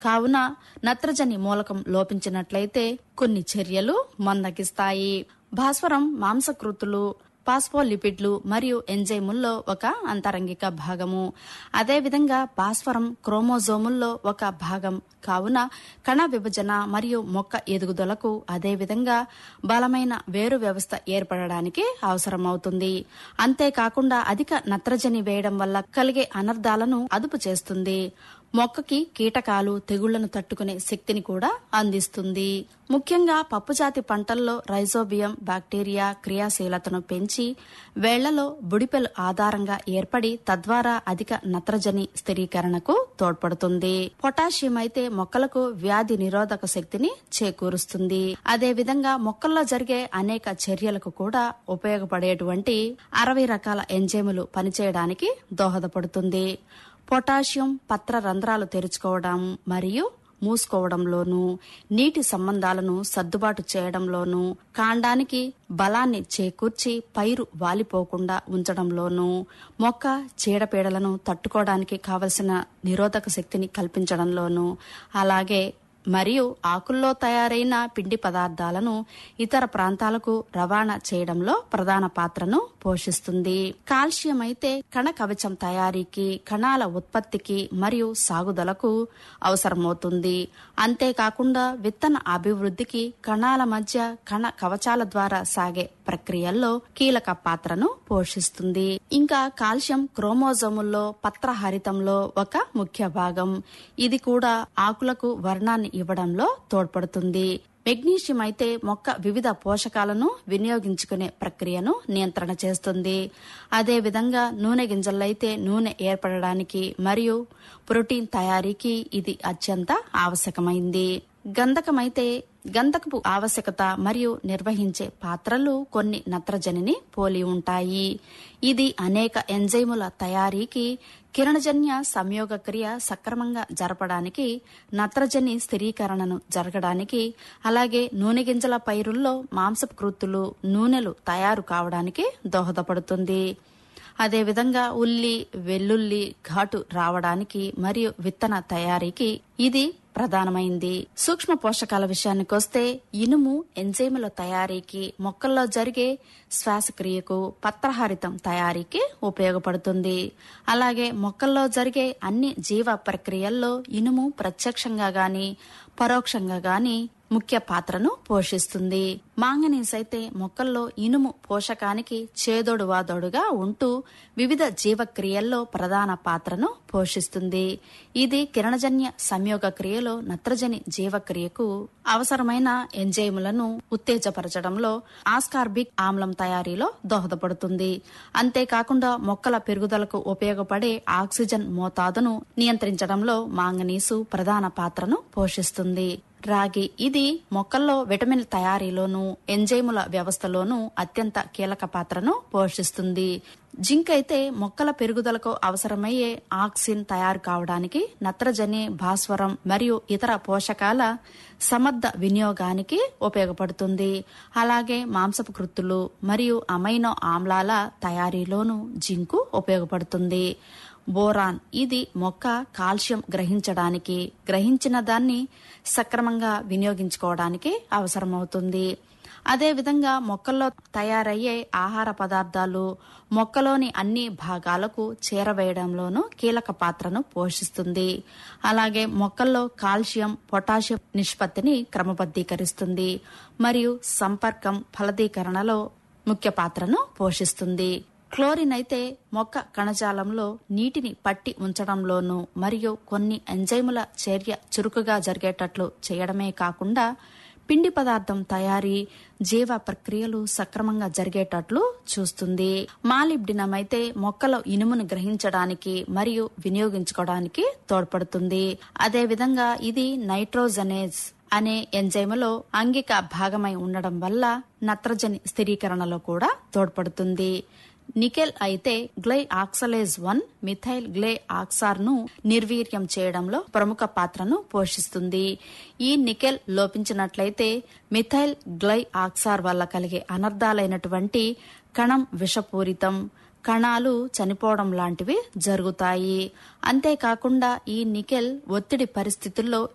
కావున నత్రజని మూలకం లోపించినట్లయితే కొన్ని చర్యలు మందగిస్తాయి భాస్వరం మాంసకృతులు పాస్పోలిపిడ్లు మరియు ఎంజైముల్లో ఒక అంతరంగిక భాగము అదేవిధంగా భాస్వరం క్రోమోజోముల్లో ఒక భాగం కావున కణ విభజన మరియు మొక్క ఎదుగుదలకు అదేవిధంగా బలమైన వేరు వ్యవస్థ ఏర్పడడానికి అవసరమవుతుంది అంతేకాకుండా అధిక నత్రజని వేయడం వల్ల కలిగే అనర్థాలను అదుపు చేస్తుంది మొక్కకి కీటకాలు తెగుళ్లను తట్టుకునే శక్తిని కూడా అందిస్తుంది ముఖ్యంగా పప్పుజాతి పంటల్లో రైజోబియం బ్యాక్టీరియా క్రియాశీలతను పెంచి వేళ్లలో బుడిపెలు ఆధారంగా ఏర్పడి తద్వారా అధిక నత్రజని స్థిరీకరణకు తోడ్పడుతుంది పొటాషియం అయితే మొక్కలకు వ్యాధి నిరోధక శక్తిని చేకూరుస్తుంది అదేవిధంగా మొక్కల్లో జరిగే అనేక చర్యలకు కూడా ఉపయోగపడేటువంటి అరవై రకాల ఎంజైములు పనిచేయడానికి దోహదపడుతుంది పొటాషియం పత్ర రంధ్రాలు తెరుచుకోవడం మరియు మూసుకోవడంలోనూ నీటి సంబంధాలను సర్దుబాటు చేయడంలోనూ కాండానికి బలాన్ని చేకూర్చి పైరు వాలిపోకుండా ఉంచడంలోనూ మొక్క చీడపీడలను తట్టుకోవడానికి కావలసిన నిరోధక శక్తిని కల్పించడంలోనూ అలాగే మరియు ఆకుల్లో తయారైన పిండి పదార్థాలను ఇతర ప్రాంతాలకు రవాణా చేయడంలో ప్రధాన పాత్రను పోషిస్తుంది కాల్షియం అయితే కణ కవచం తయారీకి కణాల ఉత్పత్తికి మరియు సాగుదలకు అవసరమవుతుంది అంతేకాకుండా విత్తన అభివృద్ధికి కణాల మధ్య కణ కవచాల ద్వారా సాగే ప్రక్రియల్లో కీలక పాత్రను పోషిస్తుంది ఇంకా కాల్షియం క్రోమోజోముల్లో పత్రహరితంలో ఒక ముఖ్య భాగం ఇది కూడా ఆకులకు వర్ణాన్ని ఇవ్వడంలో తోడ్పడుతుంది మెగ్నీషియం అయితే మొక్క వివిధ పోషకాలను వినియోగించుకునే ప్రక్రియను నియంత్రణ చేస్తుంది అదేవిధంగా నూనె గింజలైతే నూనె ఏర్పడడానికి మరియు ప్రోటీన్ తయారీకి ఇది అత్యంత ఆవశ్యకమైంది గంధకమైతే గంధకపు ఆవశ్యకత మరియు నిర్వహించే పాత్రలు కొన్ని నత్రజనిని పోలి ఉంటాయి ఇది అనేక ఎంజైముల తయారీకి కిరణజన్య సంయోగ క్రియ సక్రమంగా జరపడానికి నత్రజని స్థిరీకరణను జరగడానికి అలాగే నూనె గింజల పైరుల్లో మాంసపు కృత్తులు నూనెలు తయారు కావడానికి దోహదపడుతుంది అదేవిధంగా ఉల్లి వెల్లుల్లి ఘాటు రావడానికి మరియు విత్తన తయారీకి ఇది ప్రధానమైంది సూక్ష్మ పోషకాల విషయానికొస్తే ఇనుము ఎంజైముల తయారీకి మొక్కల్లో జరిగే శ్వాసక్రియకు పత్రహారితం తయారీకి ఉపయోగపడుతుంది అలాగే మొక్కల్లో జరిగే అన్ని జీవ ప్రక్రియల్లో ఇనుము ప్రత్యక్షంగా గాని పరోక్షంగా గాని ముఖ్య పాత్రను పోషిస్తుంది మాంగనీస్ అయితే మొక్కల్లో ఇనుము పోషకానికి చేదోడు వాదోడుగా ఉంటూ వివిధ జీవక్రియల్లో ప్రధాన పాత్రను పోషిస్తుంది ఇది కిరణజన్య సంయోగ క్రియలో నత్రజని జీవక్రియకు అవసరమైన ఎంజైములను ఉత్తేజపరచడంలో ఆస్కార్బిక్ ఆమ్లం తయారీలో దోహదపడుతుంది అంతేకాకుండా మొక్కల పెరుగుదలకు ఉపయోగపడే ఆక్సిజన్ మోతాదును నియంత్రించడంలో మాంగనీసు ప్రధాన పాత్రను పోషిస్తుంది రాగి ఇది మొక్కల్లో విటమిన్ తయారీలోనూ ఎంజైముల వ్యవస్థలోనూ అత్యంత కీలక పాత్రను పోషిస్తుంది జింక్ అయితే మొక్కల పెరుగుదలకు అవసరమయ్యే ఆక్సిన్ తయారు కావడానికి నత్రజని భాస్వరం మరియు ఇతర పోషకాల సమర్థ వినియోగానికి ఉపయోగపడుతుంది అలాగే మాంసపు కృత్తులు మరియు అమైనో ఆమ్లాల తయారీలోనూ జింకు ఉపయోగపడుతుంది బోరాన్ ఇది మొక్క కాల్షియం గ్రహించడానికి గ్రహించిన దాన్ని సక్రమంగా వినియోగించుకోవడానికి అవసరమవుతుంది అదేవిధంగా మొక్కల్లో తయారయ్యే ఆహార పదార్థాలు మొక్కలోని అన్ని భాగాలకు చేరవేయడంలోనూ కీలక పాత్రను పోషిస్తుంది అలాగే మొక్కల్లో కాల్షియం పొటాషియం నిష్పత్తిని క్రమబద్ధీకరిస్తుంది మరియు సంపర్కం ఫలదీకరణలో ముఖ్య పాత్రను పోషిస్తుంది క్లోరిన్ అయితే మొక్క కణజాలంలో నీటిని పట్టి ఉంచడంలోనూ మరియు కొన్ని ఎంజైముల చర్య చురుకుగా జరిగేటట్లు చేయడమే కాకుండా పిండి పదార్థం తయారీ జీవ ప్రక్రియలు సక్రమంగా జరిగేటట్లు చూస్తుంది మాలిబ్డినం అయితే మొక్కలో ఇనుమును గ్రహించడానికి మరియు వినియోగించుకోవడానికి తోడ్పడుతుంది అదేవిధంగా ఇది నైట్రోజనేజ్ అనే ఎంజైములో అంగిక భాగమై ఉండడం వల్ల నత్రజని స్థిరీకరణలో కూడా తోడ్పడుతుంది నికెల్ అయితే గ్లై ఆక్సలేజ్ వన్ మిథైల్ గ్లే ఆక్సార్ ను నిర్వీర్యం చేయడంలో ప్రముఖ పాత్రను పోషిస్తుంది ఈ నికెల్ లోపించినట్లయితే మిథైల్ గ్లై ఆక్సార్ వల్ల కలిగే అనర్థాలైనటువంటి కణం విషపూరితం కణాలు చనిపోవడం లాంటివి జరుగుతాయి అంతేకాకుండా ఈ నికెల్ ఒత్తిడి పరిస్థితుల్లో